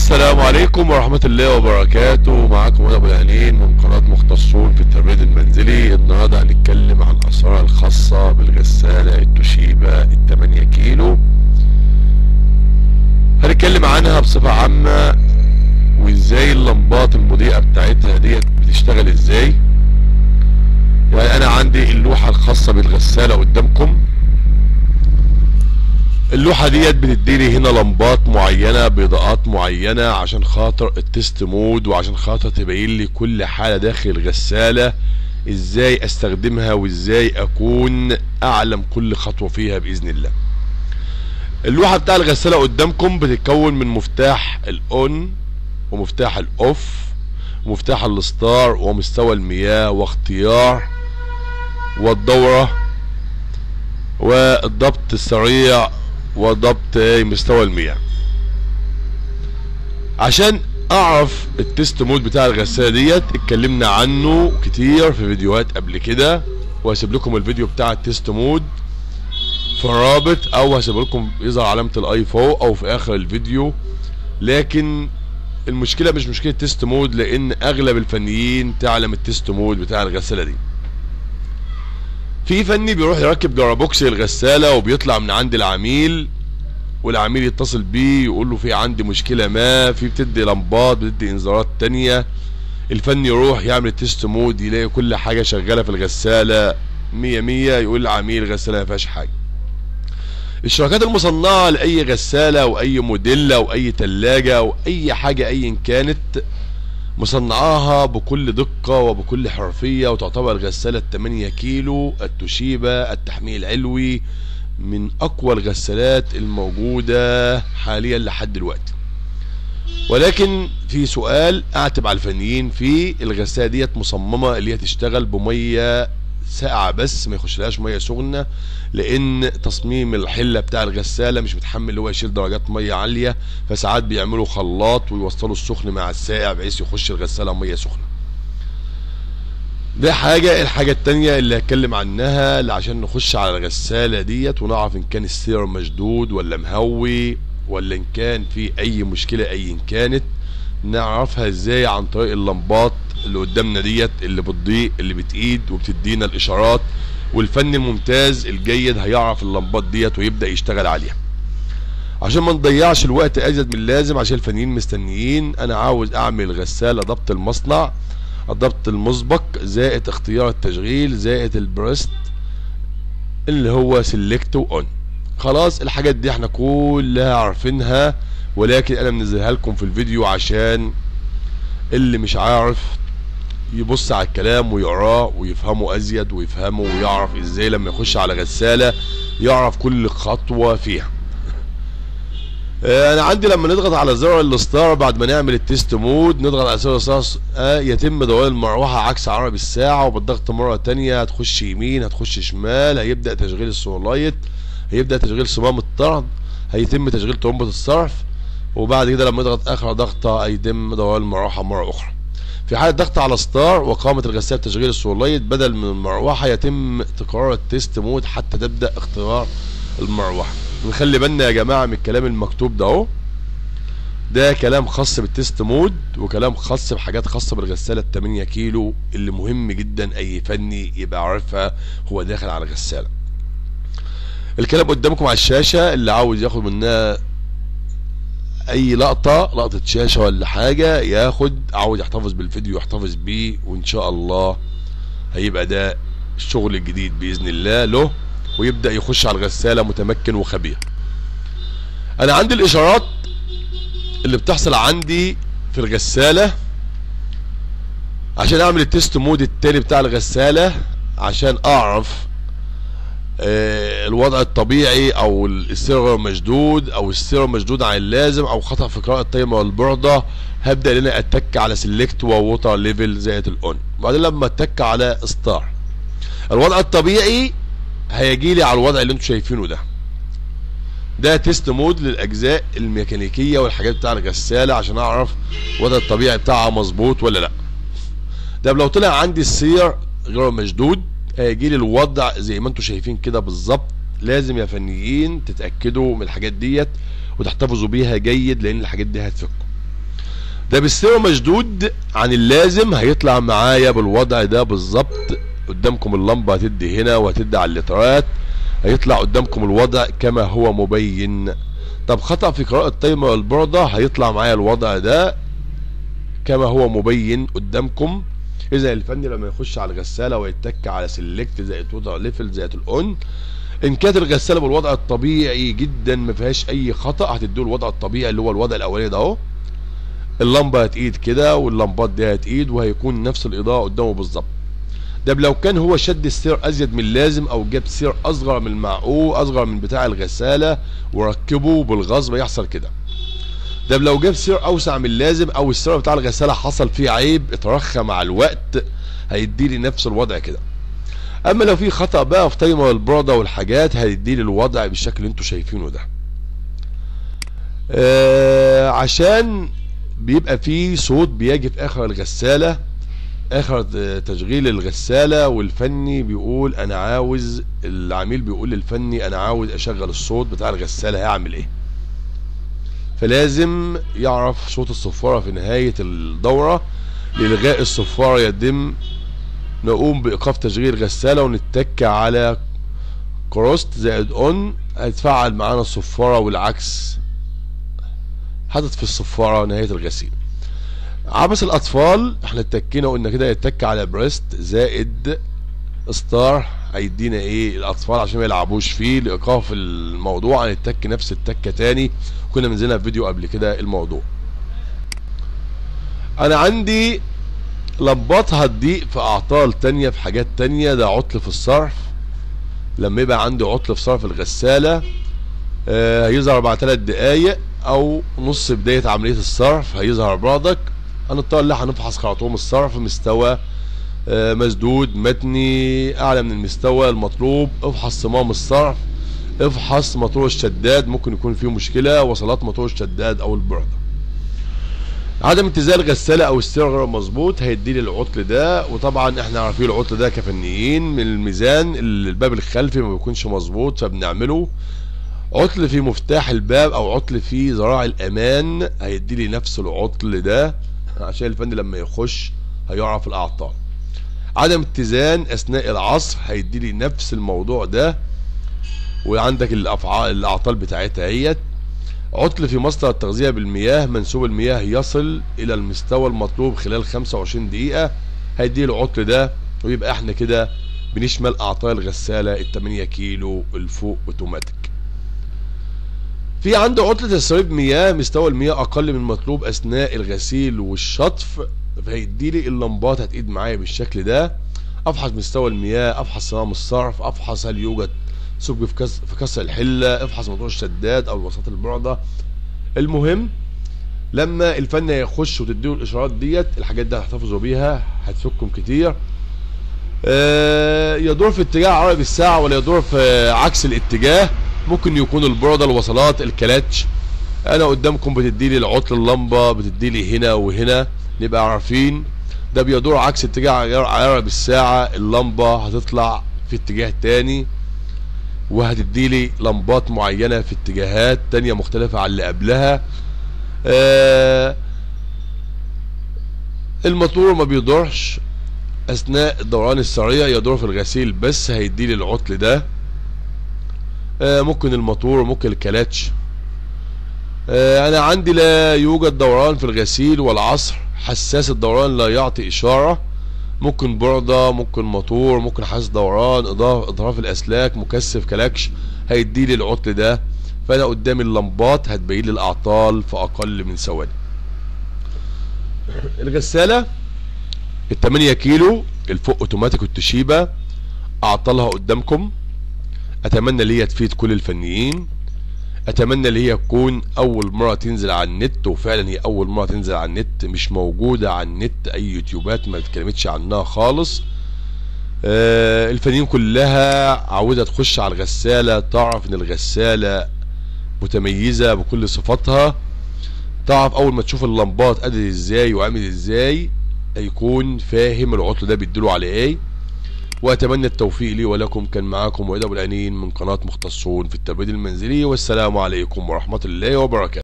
السلام عليكم ورحمة الله وبركاته معاكم أنا أبو العنين من قناة مختصون في التبريد المنزلي النهاردة هنتكلم عن الأسرار الخاصة بالغسالة التوشيبا التمانية كيلو هنتكلم عنها بصفة عامة وازاي اللمبات المضيئة بتاعتها ديت بتشتغل ازاي يعني أنا عندي اللوحة الخاصة بالغسالة قدامكم اللوحة ديت بتديني هنا لمبات معينة بإضاءات معينة عشان خاطر التست مود وعشان خاطر تبين لي كل حالة داخل الغسالة ازاي استخدمها وازاي اكون اعلم كل خطوة فيها بإذن الله اللوحة بتاع الغسالة قدامكم بتتكون من مفتاح الاون ومفتاح الاوف ومفتاح الستار ومستوى المياه واختيار والدورة والضبط السريع وضبط مستوى المياه عشان اعرف التست مود بتاع الغسالة ديت اتكلمنا عنه كتير في فيديوهات قبل كده وهسيب لكم الفيديو بتاع التست مود في الرابط او هسيب لكم يظهر علامة الاي فوق او في اخر الفيديو لكن المشكلة مش مشكلة تيست مود لان اغلب الفنيين تعلم التيست مود بتاع الغسالة دي في فني بيروح يركب جرابوكس الغسالة وبيطلع من عند العميل والعميل يتصل بيه يقول له في عندي مشكلة ما في بتدي لمبات بتدي انذارات تانية الفني يروح يعمل تيست مود يلاقي كل حاجة شغالة في الغسالة مية مية يقول العميل الغسالة ما فيهاش حاجة الشركات المصنعة لأي غسالة أو أي موديل أو أي تلاجة أو أي حاجة أيا كانت مصنعاها بكل دقة وبكل حرفية وتعتبر الغسالة التمانية كيلو التوشيبا التحميل العلوي من أقوى الغسالات الموجودة حاليا لحد دلوقتي ولكن في سؤال أعتب على الفنيين فيه الغسالة ديت مصممة اللي هي تشتغل بمية ساقعة بس ما يخشلهاش مية سخنة لان تصميم الحلة بتاع الغسالة مش متحمل اللي هو يشيل درجات مية عالية فساعات بيعملوا خلاط ويوصلوا السخن مع الساقع بحيث يخش الغسالة مية سخنة ده حاجة الحاجة التانية اللي هتكلم عنها اللي عشان نخش على الغسالة ديت ونعرف ان كان السير مشدود ولا مهوي ولا ان كان في اي مشكلة ايا كانت نعرفها ازاي عن طريق اللمبات اللي قدامنا ديت اللي بتضيء اللي بتقيد وبتدينا الاشارات والفن الممتاز الجيد هيعرف اللمبات ديت ويبدا يشتغل عليها عشان ما نضيعش الوقت ازيد من اللازم عشان الفنيين مستنيين انا عاوز اعمل غسالة ضبط المصنع الضبط المسبق زائد اختيار التشغيل زائد البريست اللي هو سيلكت اون خلاص الحاجات دي احنا كلها عارفينها ولكن انا منزلها لكم في الفيديو عشان اللي مش عارف يبص على الكلام ويقراه ويفهمه ازيد ويفهمه ويعرف ازاي لما يخش على غسالة يعرف كل خطوة فيها انا عندي لما نضغط على زر الستار بعد ما نعمل التيست مود نضغط على زر الستار آه يتم دوال المروحة عكس عرب الساعة وبالضغط مرة تانية هتخش يمين هتخش شمال هيبدأ تشغيل السولايت هيبدأ تشغيل صمام الطرد هيتم تشغيل طرمبة الصرف وبعد كده لما يضغط اخر ضغطة هيتم دوال المروحة مرة اخرى في حالة ضغط على ستار وقامت الغسالة بتشغيل السولايت بدل من المروحة يتم تكرار التيست مود حتى تبدأ اختبار المروحة نخلي بالنا يا جماعة من الكلام المكتوب ده اهو ده كلام خاص بالتيست مود وكلام خاص بحاجات خاصة بالغسالة التمانية كيلو اللي مهم جدا اي فني يبقى عارفها هو داخل على الغسالة الكلام قدامكم على الشاشة اللي عاوز ياخد منها اي لقطة لقطة شاشة ولا حاجة ياخد عاوز يحتفظ بالفيديو يحتفظ بيه وان شاء الله هيبقى ده الشغل الجديد باذن الله له ويبدأ يخش على الغسالة متمكن وخبير انا عندي الاشارات اللي بتحصل عندي في الغسالة عشان اعمل التست مود التاني بتاع الغسالة عشان اعرف آه الوضع الطبيعي او السير مشدود او السير مشدود عن اللازم او خطأ في قراءة التايمر والبوردة هبدأ ان انا اتك على سيلكت ووتر ليفل زائد الاون وبعدين لما اتك على ستار الوضع الطبيعي هيجي لي على الوضع اللي انتم شايفينه ده ده تيست مود للاجزاء الميكانيكيه والحاجات بتاع الغساله عشان اعرف الوضع الطبيعي بتاعها مظبوط ولا لا ده لو طلع عندي السير غير مشدود هيجي لي الوضع زي ما انتم شايفين كده بالظبط لازم يا فنيين تتاكدوا من الحاجات ديت وتحتفظوا بيها جيد لان الحاجات دي هتفكوا ده بالسير مشدود عن اللازم هيطلع معايا بالوضع ده بالظبط قدامكم اللمبة هتدي هنا وهتدي على اللترات هيطلع قدامكم الوضع كما هو مبين طب خطأ في قراءة الطيمة والبردة هيطلع معايا الوضع ده كما هو مبين قدامكم اذا الفني لما يخش على الغسالة ويتك على سيلكت زائد وضع ليفل زائد الاون ان كانت الغسالة بالوضع الطبيعي جدا ما فيهاش اي خطأ هتديه الوضع الطبيعي اللي هو الوضع الاولاني ده اهو اللمبة هتقيد كده واللمبات دي هتقيد وهيكون نفس الاضاءة قدامه بالظبط ده لو كان هو شد السير ازيد من اللازم او جاب سير اصغر من المعقول اصغر من بتاع الغسالة وركبه بالغصب يحصل كده ده لو جاب سير اوسع من اللازم او السير بتاع الغسالة حصل فيه عيب اترخى مع الوقت هيديلي نفس الوضع كده اما لو في خطأ بقى في تايمر البرودة والحاجات هيديلي الوضع بالشكل اللي انتوا شايفينه ده آه عشان بيبقى في صوت بيجي في اخر الغسالة اخر تشغيل الغسالة والفني بيقول انا عاوز العميل بيقول للفني انا عاوز اشغل الصوت بتاع الغسالة هيعمل ايه فلازم يعرف صوت الصفارة في نهاية الدورة لإلغاء الصفارة يتم نقوم بإيقاف تشغيل الغسالة ونتك على كروست زائد اون هيتفعل معانا الصفارة والعكس حدث في الصفارة نهاية الغسيل عبس الأطفال احنا اتكينا وقلنا كده يتك على بريست زائد ستار هيدينا ايه الاطفال عشان ما يلعبوش فيه لايقاف الموضوع هنتك نفس التكه تاني كنا منزلها في فيديو قبل كده الموضوع انا عندي لمبات هتضيق في اعطال تانية في حاجات تانية ده عطل في الصرف لما يبقى عندي عطل في صرف الغسالة آه هيظهر بعد ثلاث دقايق او نص بداية عملية الصرف هيظهر برضك هنضطر ان احنا نفحص خرطوم الصرف مستوى آه مسدود متني اعلى من المستوى المطلوب افحص صمام الصرف افحص موتور الشداد ممكن يكون فيه مشكلة وصلات موتور الشداد او البردة عدم اتزان الغسالة او السير غير مظبوط هيديلي العطل ده وطبعا احنا عارفين العطل ده كفنيين من الميزان الباب الخلفي ما بيكونش مظبوط فبنعمله عطل في مفتاح الباب او عطل في ذراع الامان هيديلي نفس العطل ده عشان الفني لما يخش هيعرف الاعطال عدم اتزان اثناء العصر هيديلي نفس الموضوع ده وعندك الافعال الاعطال بتاعتها اهيت عطل في مصدر التغذية بالمياه منسوب المياه يصل الى المستوى المطلوب خلال 25 دقيقة هيدي العطل ده ويبقى احنا كده بنشمل اعطال الغسالة ال 8 كيلو الفوق اوتوماتيك في عنده عطلة تسريب مياه مستوى المياه اقل من المطلوب اثناء الغسيل والشطف فهيدي لي اللمبات هتقيد معايا بالشكل ده افحص مستوى المياه افحص صمام الصرف افحص هل يوجد ثقب في كسر في كسر الحله افحص موضوع الشداد او الوساطه البعده المهم لما الفن يخش وتديله الاشارات ديت الحاجات دي هتحتفظوا بيها هتفكم كتير آه يدور في اتجاه عقرب الساعه ولا يدور في عكس الاتجاه ممكن يكون البرده الوصلات الكلاتش انا قدامكم بتديلي العطل اللمبه بتديلي هنا وهنا نبقى عارفين ده بيدور عكس اتجاه عقرب الساعه اللمبه هتطلع في اتجاه تاني وهتديلي لمبات معينة في اتجاهات تانية مختلفة عن اللي قبلها آه الموتور ما بيدورش اثناء الدوران السريع يدور في الغسيل بس هيديلي العطل ده آه ممكن الموتور ممكن الكلاتش آه انا عندي لا يوجد دوران في الغسيل والعصر حساس الدوران لا يعطي اشاره ممكن بردة ممكن موتور ممكن حاسس دوران اضافة اضراف الاسلاك مكثف كلاكش هيدي لي العطل ده فانا قدامي اللمبات هتبين لي الاعطال في اقل من ثواني الغسالة ال 8 كيلو الفوق اوتوماتيك والتشيبا اعطالها قدامكم اتمنى ليا تفيد كل الفنيين اتمنى ان هي تكون اول مره تنزل على النت وفعلا هي اول مره تنزل على النت مش موجوده على النت اي يوتيوبات ما اتكلمتش عنها خالص آه الفنانين كلها عاوزه تخش على الغساله تعرف ان الغساله متميزه بكل صفاتها تعرف اول ما تشوف اللمبات قدر ازاي وعامل ازاي هيكون فاهم العطل ده بيديله على ايه واتمنى التوفيق لي ولكم كان معاكم وإذا العنين من قناة مختصون في التبريد المنزلي والسلام عليكم ورحمة الله وبركاته